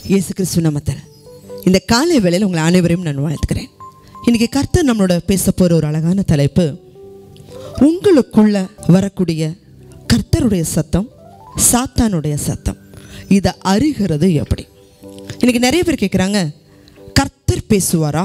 இயேசு கிறிஸ்து நாமத்தில் இந்த காலை வேளையில் உங்களை அனைவரையும் நான் வாழ்த்துக்கிறேன் இன்னைக்கு கர்த்தர் நம்மளோட பேச போகிற ஒரு அழகான தலைப்பு உங்களுக்குள்ள வரக்கூடிய கர்த்தருடைய சத்தம் சாத்தானுடைய சத்தம் இதை அறிகிறது எப்படி இன்னைக்கு நிறைய பேர் கேட்குறாங்க கர்த்தர் பேசுவாரா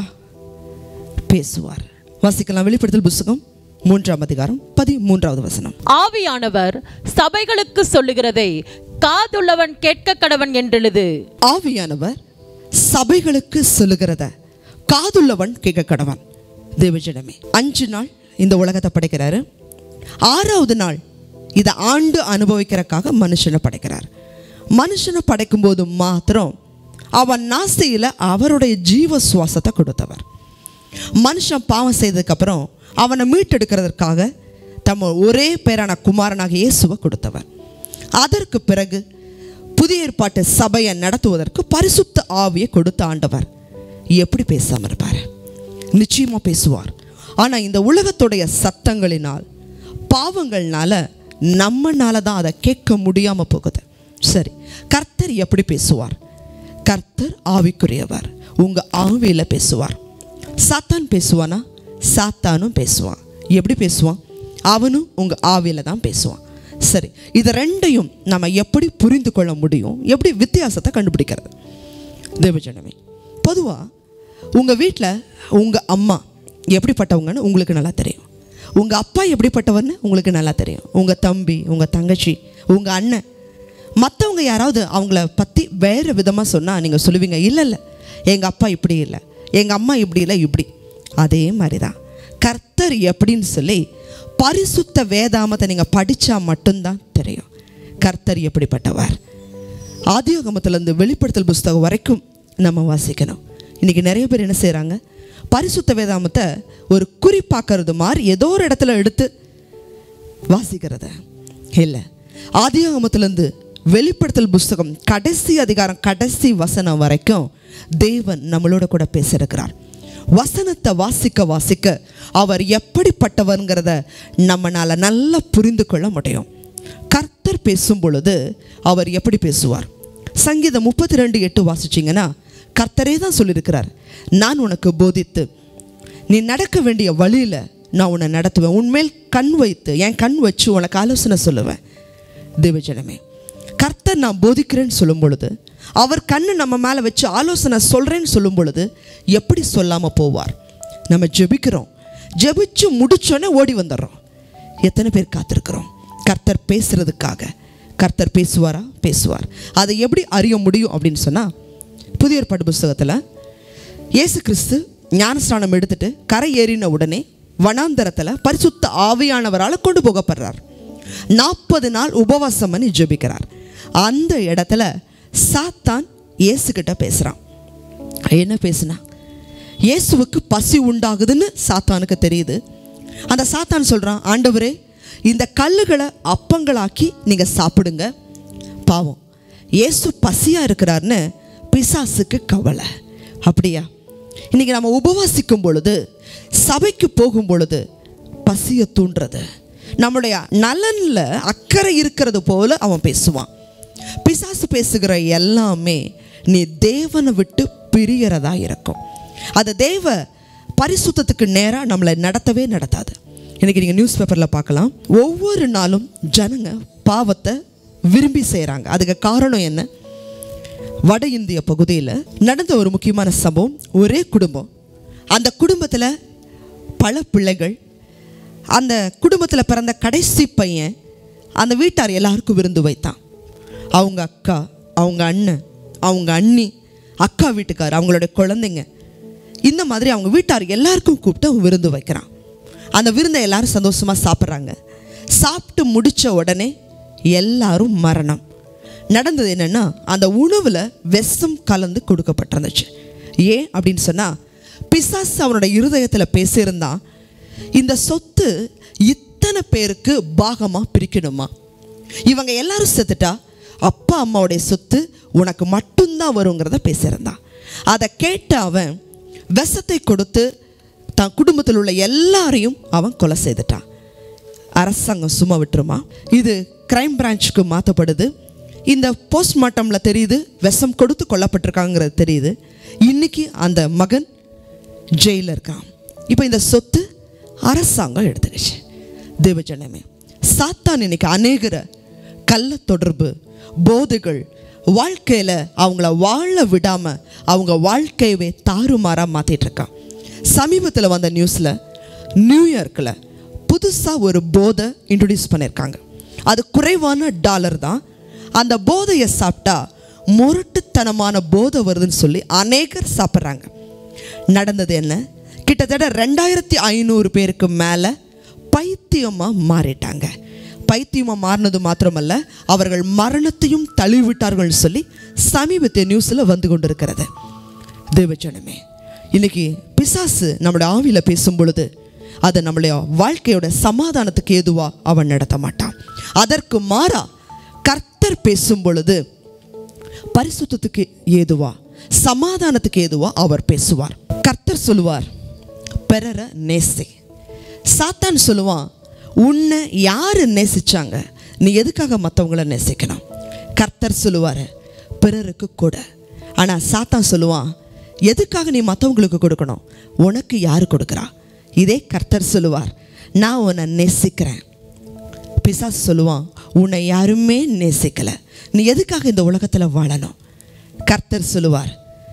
பேசுவார் வாசிக்கலாம் வெளிப்படுத்தல் புஸ்தகம் மூன்றாம் அதிகாரம் பதிமூன்றாவது வசனம் ஆவியானவர் சபைகளுக்கு சொல்லுகிறதை காதுள்ளவன் கேட்க கடவன் என்றெழுது ஆவியானவர் சபைகளுக்கு சொல்லுகிறத காதுள்ளவன் கேட்க கடவன் தேவஜனமே அஞ்சு நாள் இந்த உலகத்தை படைக்கிறாரு ஆறாவது நாள் இதை ஆண்டு அனுபவிக்கிறதுக்காக மனுஷனை படைக்கிறார் மனுஷனை படைக்கும்போது மாத்திரம் அவன் நாசியில் அவருடைய ஜீவ சுவாசத்தை கொடுத்தவர் மனுஷன் பாவம் செய்ததுக்கப்புறம் அவனை மீட்டெடுக்கிறதற்காக தம்ம ஒரே பேரான குமாரனாக இயேசுவை கொடுத்தவர் அதற்கு பிறகு புதிய ஏற்பாட்டு சபையை நடத்துவதற்கு பரிசுத்த ஆவியை கொடுத்த ஆண்டவர் எப்படி பேசாம இருப்பார் நிச்சயமா பேசுவார் ஆனா இந்த உலகத்துடைய சத்தங்களினால் பாவங்கள்னால நம்மனால தான் அதை கேட்க முடியாம போகுது சரி கர்த்தர் எப்படி பேசுவார் கர்த்தர் ஆவிக்குரியவர் உங்க ஆவியில பேசுவார் சாத்தான் பேசுவானா சாத்தானும் பேசுவான் எப்படி பேசுவான் அவனும் உங்க ஆவியில தான் பேசுவான் சரி இது ரெண்டையும் நம்ம எப்படி புரிந்து கொள்ள முடியும் எப்படி வித்தியாசத்தை கண்டுபிடிக்கிறது தேவஜனமே பொதுவாக உங்கள் வீட்டில் உங்கள் அம்மா எப்படிப்பட்டவங்கன்னு உங்களுக்கு நல்லா தெரியும் உங்கள் அப்பா எப்படிப்பட்டவர்னு உங்களுக்கு நல்லா தெரியும் உங்கள் தம்பி உங்கள் தங்கச்சி உங்கள் அண்ணன் மற்றவங்க யாராவது அவங்கள பற்றி வேறு விதமாக சொன்னால் நீங்கள் சொல்லுவீங்க இல்லை இல்லை எங்கள் அப்பா இப்படி இல்லை எங்கள் அம்மா இப்படி இல்லை இப்படி அதே மாதிரி தான் கர்த்தர் எப்படின்னு சொல்லி பரிசுத்த வேதாமத்தை நீங்கள் படித்தா மட்டும்தான் தெரியும் கர்த்தர் எப்படிப்பட்டவர் ஆதியோகமத்திலேருந்து வெளிப்படுத்தல் புஸ்தகம் வரைக்கும் நம்ம வாசிக்கணும் இன்றைக்கி நிறைய பேர் என்ன செய்கிறாங்க பரிசுத்த வேதாமத்தை ஒரு குறிப்பாக்கிறது மாதிரி ஏதோ ஒரு இடத்துல எடுத்து வாசிக்கிறத இல்லை ஆதியாகமத்திலேருந்து வெளிப்படுத்தல் புஸ்தகம் கடைசி அதிகாரம் கடைசி வசனம் வரைக்கும் தேவன் நம்மளோட கூட பேசியிருக்கிறார் வசனத்தை வாசிக்க வாசிக்க அவர் எப்படிப்பட்டவர்ங்கிறத நம்மளால் நல்லா புரிந்து கொள்ள முடியும் கர்த்தர் பேசும் பொழுது அவர் எப்படி பேசுவார் சங்கீதம் முப்பத்தி ரெண்டு எட்டு வாசிச்சிங்கன்னா கர்த்தரே தான் சொல்லியிருக்கிறார் நான் உனக்கு போதித்து நீ நடக்க வேண்டிய வழியில் நான் உன்னை நடத்துவேன் உன்மேல் கண் வைத்து என் கண் வச்சு உனக்கு ஆலோசனை சொல்லுவேன் தேவஜனமே கர்த்தர் நான் போதிக்கிறேன்னு சொல்லும் பொழுது அவர் கண்ணு நம்ம மேலே வச்சு ஆலோசனை சொல்கிறேன்னு சொல்லும் பொழுது எப்படி சொல்லாமல் போவார் நம்ம ஜெபிக்கிறோம் ஜெபிச்சு முடிச்சோன்னே ஓடி வந்துடுறோம் எத்தனை பேர் காத்திருக்கிறோம் கர்த்தர் பேசுறதுக்காக கர்த்தர் பேசுவாரா பேசுவார் அதை எப்படி அறிய முடியும் அப்படின்னு சொன்னால் புதிய ஏற்பாடு புஸ்தகத்தில் இயேசு கிறிஸ்து ஞானஸ்நானம் எடுத்துட்டு கரை ஏறின உடனே வனாந்தரத்தில் பரிசுத்த ஆவியானவரால் கொண்டு போகப்படுறார் நாற்பது நாள் உபவாசம் பண்ணி ஜெபிக்கிறார் அந்த இடத்துல சாத்தான் இயேசுகிட்ட பேசுகிறான் என்ன பேசுனா இயேசுவுக்கு பசி உண்டாகுதுன்னு சாத்தானுக்கு தெரியுது அந்த சாத்தான் சொல்கிறான் ஆண்டவரே இந்த கல்லுகளை அப்பங்களாக்கி நீங்கள் சாப்பிடுங்க பாவம் இயேசு பசியாக இருக்கிறாருன்னு பிசாசுக்கு கவலை அப்படியா இன்னைக்கு நம்ம உபவாசிக்கும் பொழுது சபைக்கு போகும் பொழுது பசியை தூண்டுறது நம்முடைய நலனில் அக்கறை இருக்கிறது போல அவன் பேசுவான் பிசாசு பேசுகிற எல்லாமே நீ தேவனை விட்டு பிரியறதா இருக்கும் அது தேவ பரிசுத்தத்துக்கு நேராக நம்மளை நடத்தவே நடத்தாது இன்னைக்கு நீங்கள் நியூஸ் பேப்பரில் பார்க்கலாம் ஒவ்வொரு நாளும் ஜனங்க பாவத்தை விரும்பி செய்கிறாங்க அதுக்கு காரணம் என்ன வட இந்திய பகுதியில் நடந்த ஒரு முக்கியமான சம்பவம் ஒரே குடும்பம் அந்த குடும்பத்தில் பல பிள்ளைகள் அந்த குடும்பத்தில் பிறந்த கடைசி பையன் அந்த வீட்டார் எல்லாருக்கும் விருந்து வைத்தான் அவங்க அக்கா அவங்க அண்ணன் அவங்க அண்ணி அக்கா வீட்டுக்கார் அவங்களுடைய குழந்தைங்க இந்த மாதிரி அவங்க வீட்டார் எல்லாருக்கும் கூப்பிட்டு அவன் விருந்து வைக்கிறான் அந்த விருந்தை எல்லாரும் சந்தோஷமாக சாப்பிட்றாங்க சாப்பிட்டு முடித்த உடனே எல்லாரும் மரணம் நடந்தது என்னென்னா அந்த உணவில் விஷம் கலந்து கொடுக்கப்பட்டிருந்துச்சு ஏன் அப்படின்னு சொன்னால் பிசாசு அவனோட இருதயத்தில் பேசியிருந்தான் இந்த சொத்து இத்தனை பேருக்கு பாகமாக பிரிக்கணுமா இவங்க எல்லாரும் செத்துட்டா அப்பா அம்மாவுடைய சொத்து உனக்கு மட்டும்தான் வருங்கிறத பேசியிருந்தான் அதை கேட்ட அவன் விஷத்தை கொடுத்து தன் குடும்பத்தில் உள்ள எல்லாரையும் அவன் கொலை செய்துட்டான் அரசாங்கம் சும்மா விட்டுருமா இது கிரைம் பிரான்ச்சுக்கு மாற்றப்படுது இந்த போஸ்ட்மார்ட்டம்ல தெரியுது விஷம் கொடுத்து கொல்லப்பட்டிருக்காங்கிறது தெரியுது இன்னைக்கு அந்த மகன் ஜெயிலில் இருக்கான் இப்போ இந்த சொத்து அரசாங்கம் எடுத்துக்கிச்சு தேவஜனமே சாத்தான் இன்னைக்கு அநேகரை கள்ள தொடர்பு போதைகள் வாழ்க்கையில் அவங்கள வாழ விடாமல் அவங்க வாழ்க்கையவே தாறுமாறாக மாற்றிட்டு இருக்கான் சமீபத்தில் வந்த நியூஸில் நியூயார்க்கில் புதுசாக ஒரு போதை இன்ட்ரடியூஸ் பண்ணியிருக்காங்க அது குறைவான டாலர் தான் அந்த போதையை சாப்பிட்டா முரட்டுத்தனமான போதை வருதுன்னு சொல்லி அநேகர் சாப்பிட்றாங்க நடந்தது என்ன கிட்டத்தட்ட ரெண்டாயிரத்தி ஐநூறு பேருக்கு மேலே பைத்தியமாக மாறிட்டாங்க பைத்தியமாக மாறினது மாத்திரமல்ல அவர்கள் மரணத்தையும் தழுவிவிட்டார்கள் சொல்லி சமீபத்திய நியூஸில் வந்து கொண்டிருக்கிறது தேவஜனமே இன்னைக்கு பிசாசு நம்மளுடைய ஆவியில் பேசும் பொழுது அது நம்மளுடைய வாழ்க்கையோட சமாதானத்துக்கு ஏதுவா அவன் நடத்த மாட்டான் அதற்கு மாறா கர்த்தர் பேசும் பொழுது பரிசுத்தத்துக்கு ஏதுவா சமாதானத்துக்கு ஏதுவா அவர் பேசுவார் கர்த்தர் சொல்லுவார் பிறர நேசி சாத்தான் சொல்லுவான் உன்னை யாரு நேசிச்சாங்க நீ எதுக்காக மற்றவங்கள நேசிக்கணும் கர்த்தர் சொல்லுவார் பிறருக்கு கொடு ஆனால் சாத்தான் சொல்லுவான் எதுக்காக நீ மற்றவங்களுக்கு கொடுக்கணும் உனக்கு யார் கொடுக்குறா இதே கர்த்தர் சொல்லுவார் நான் உன்னை நேசிக்கிறேன் பிசாசு சொல்லுவான் உன்னை யாருமே நேசிக்கல நீ எதுக்காக இந்த உலகத்தில் வாழணும் கர்த்தர் சொல்லுவார்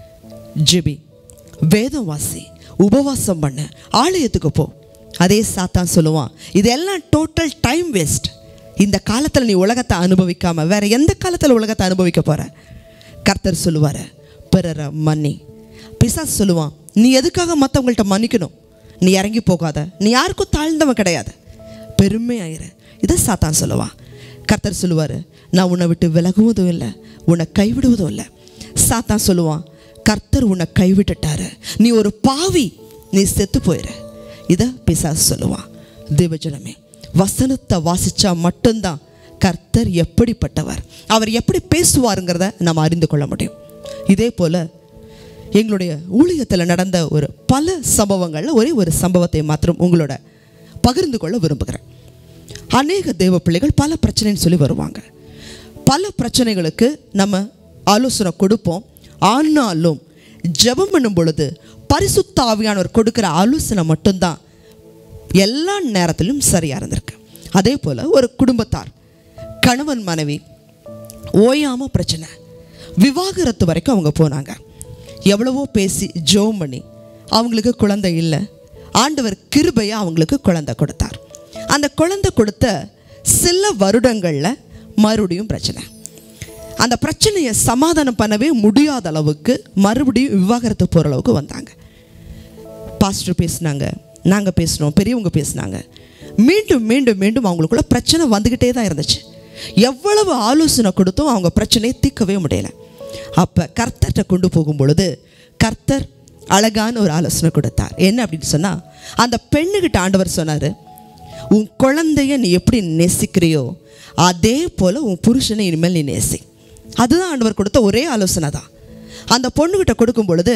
ஜெபி வேதம் வாசி உபவாசம் பண்ணு ஆலயத்துக்கு போ அதே சாத்தான் சொல்லுவான் இதெல்லாம் டோட்டல் டைம் வேஸ்ட் இந்த காலத்தில் நீ உலகத்தை அனுபவிக்காம வேற எந்த காலத்தில் உலகத்தை அனுபவிக்க போற கர்த்தர் சொல்லுவார் பிறரை மன்னி பிசாசு சொல்லுவான் நீ எதுக்காக மற்றவங்கள்ட்ட மன்னிக்கணும் நீ இறங்கி போகாத நீ யாருக்கும் தாழ்ந்தவன் கிடையாது பெருமையாயிரு இதை சாத்தான் சொல்லுவான் கர்த்தர் சொல்லுவார் நான் உன்னை விட்டு விலகுவதும் இல்லை உன்னை கைவிடுவதும் இல்லை சாத்தான் சொல்லுவான் கர்த்தர் உன்னை கைவிட்டுட்டாரு நீ ஒரு பாவி நீ செத்து போயிரு இதை பிசாசு சொல்லுவான் தேவஜனமே வசனத்தை வாசிச்சா மட்டும்தான் கர்த்தர் எப்படிப்பட்டவர் அவர் எப்படி பேசுவாருங்கிறத நம்ம அறிந்து கொள்ள முடியும் இதே போல எங்களுடைய ஊழியத்தில் நடந்த ஒரு பல சம்பவங்களில் ஒரே ஒரு சம்பவத்தை மாத்திரம் உங்களோட பகிர்ந்து கொள்ள விரும்புகிறேன் அநேக தேவ பிள்ளைகள் பல பிரச்சனைன்னு சொல்லி வருவாங்க பல பிரச்சனைகளுக்கு நம்ம ஆலோசனை கொடுப்போம் ஆனாலும் ஜெபம் பண்ணும் பொழுது பரிசுத்த ஆவியானவர் கொடுக்குற ஆலோசனை மட்டும்தான் எல்லா நேரத்திலும் சரியாக இருந்திருக்கு அதே போல் ஒரு குடும்பத்தார் கணவன் மனைவி ஓயாம பிரச்சனை விவாகரத்து வரைக்கும் அவங்க போனாங்க எவ்வளவோ பேசி ஜோம் பண்ணி அவங்களுக்கு குழந்தை இல்லை ஆண்டவர் கிருபையா அவங்களுக்கு குழந்தை கொடுத்தார் அந்த குழந்தை கொடுத்த சில வருடங்களில் மறுபடியும் பிரச்சனை அந்த பிரச்சனையை சமாதானம் பண்ணவே முடியாத அளவுக்கு மறுபடியும் விவாகரத்து போகிற அளவுக்கு வந்தாங்க பாஸ்டர் பேசினாங்க நாங்கள் பேசினோம் பெரியவங்க பேசினாங்க மீண்டும் மீண்டும் மீண்டும் அவங்களுக்குள்ள பிரச்சனை வந்துக்கிட்டே தான் இருந்துச்சு எவ்வளவு ஆலோசனை கொடுத்தும் அவங்க பிரச்சனையை தீர்க்கவே முடியல அப்போ கர்த்தர்கிட்ட கொண்டு போகும் பொழுது கர்த்தர் அழகான ஒரு ஆலோசனை கொடுத்தார் என்ன அப்படின்னு சொன்னால் அந்த பெண்ணுக்கிட்ட ஆண்டவர் சொன்னார் உன் குழந்தைய நீ எப்படி நேசிக்கிறியோ அதே போல் உன் புருஷனை இனிமேல் நீ நேசி அதுதான் ஆண்டவர் கொடுத்த ஒரே ஆலோசனை தான் அந்த பொண்ணுக்கிட்ட கொடுக்கும் பொழுது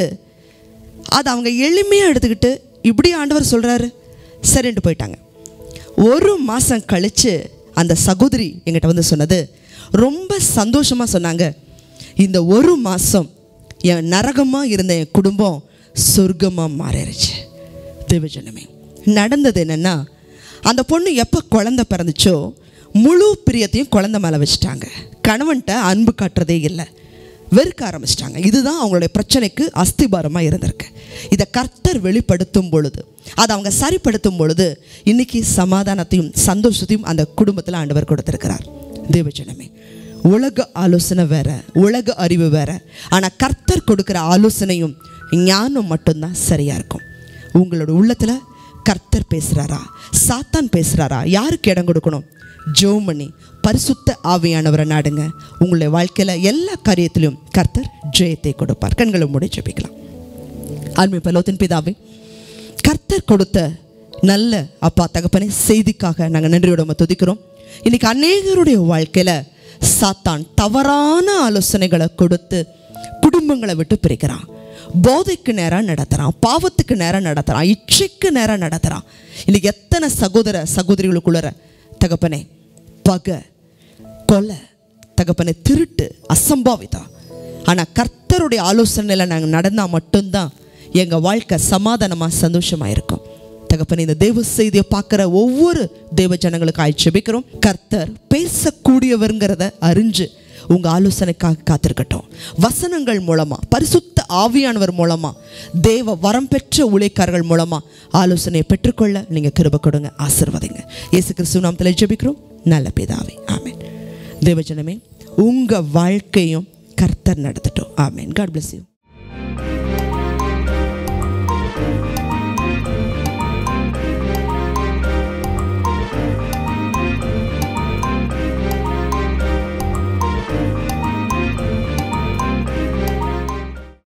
அது அவங்க எளிமையாக எடுத்துக்கிட்டு இப்படி ஆண்டவர் சொல்கிறாரு சரின்ட்டு போயிட்டாங்க ஒரு மாதம் கழித்து அந்த சகோதரி எங்கிட்ட வந்து சொன்னது ரொம்ப சந்தோஷமாக சொன்னாங்க இந்த ஒரு மாதம் என் நரகமாக இருந்த என் குடும்பம் சொர்க்கமாக மாறிடுச்சு தேவஜனமே நடந்தது என்னென்னா அந்த பொண்ணு எப்போ குழந்தை பிறந்துச்சோ முழு பிரியத்தையும் குழந்தை மேலே வச்சுட்டாங்க கணவன்கிட்ட அன்பு காட்டுறதே இல்லை வெறுக்க ஆரம்பிச்சிட்டாங்க இதுதான் அவங்களுடைய பிரச்சனைக்கு அஸ்திபாரமாக இருந்திருக்கு இதை கர்த்தர் வெளிப்படுத்தும் பொழுது அதை அவங்க சரிப்படுத்தும் பொழுது இன்னைக்கு சமாதானத்தையும் சந்தோஷத்தையும் அந்த குடும்பத்தில் ஆண்டவர் கொடுத்திருக்கிறார் தேவஜனமே உலக ஆலோசனை வேற உலக அறிவு வேற ஆனால் கர்த்தர் கொடுக்குற ஆலோசனையும் ஞானம் மட்டும்தான் சரியாக இருக்கும் உங்களோட உள்ளத்தில் கர்த்தர் பேசுகிறாரா சாத்தான் பேசுகிறாரா யாருக்கு இடம் கொடுக்கணும் ஜெபம் பண்ணி பரிசுத்த ஆவியானவரை நாடுங்க உங்களுடைய வாழ்க்கையில் எல்லா காரியத்திலும் கர்த்தர் ஜெயத்தை கொடுப்பார் கண்களை மூடி ஜெபிக்கலாம் ஆன்மீக பலோத்தின் பிதாவே கர்த்தர் கொடுத்த நல்ல அப்பா தகப்பனே செய்திக்காக நாங்கள் நன்றியோட உம்மை துதிக்கிறோம் இன்னைக்கு அநேகருடைய வாழ்க்கையில் சாத்தான் தவறான ஆலோசனைகளை கொடுத்து குடும்பங்களை விட்டு பிரிக்கிறான் போதைக்கு நேரம் நடத்துகிறான் பாவத்துக்கு நேரம் நடத்துகிறான் இச்சைக்கு நேரம் நடத்துகிறான் இன்னைக்கு எத்தனை சகோதர சகோதரிகளுக்குள்ளற தகப்பனே பகை கொலை தகப்பனை திருட்டு அசம்பாவிதம் ஆனால் கர்த்தருடைய ஆலோசனையில் நாங்கள் நடந்தால் மட்டும்தான் எங்கள் வாழ்க்கை சமாதானமாக சந்தோஷமாக இருக்கும் தகப்பன் இந்த தேவ செய்தியை பார்க்குற ஒவ்வொரு தேவ ஜனங்களுக்கு ஆய்ச்சபிக்கிறோம் கர்த்தர் பேசக்கூடியவருங்கிறத அறிஞ்சு உங்கள் ஆலோசனைக்காக காத்திருக்கட்டும் வசனங்கள் மூலமாக பரிசுத்த ஆவியானவர் மூலமாக தேவ வரம் பெற்ற ஊழியக்காரர்கள் மூலமாக ஆலோசனையை பெற்றுக்கொள்ள நீங்கள் கிருப கொடுங்க ஆசிர்வதிங்க இயேசு கிறிஸ்துவ நாமத்தில் ஜெபிக்கிறோம் நல்ல பிதாவே ஆமென் தேவஜனமே உங்கள் வாழ்க்கையும் கர்த்தர் நடத்தட்டும் ஆமென் காட் bless you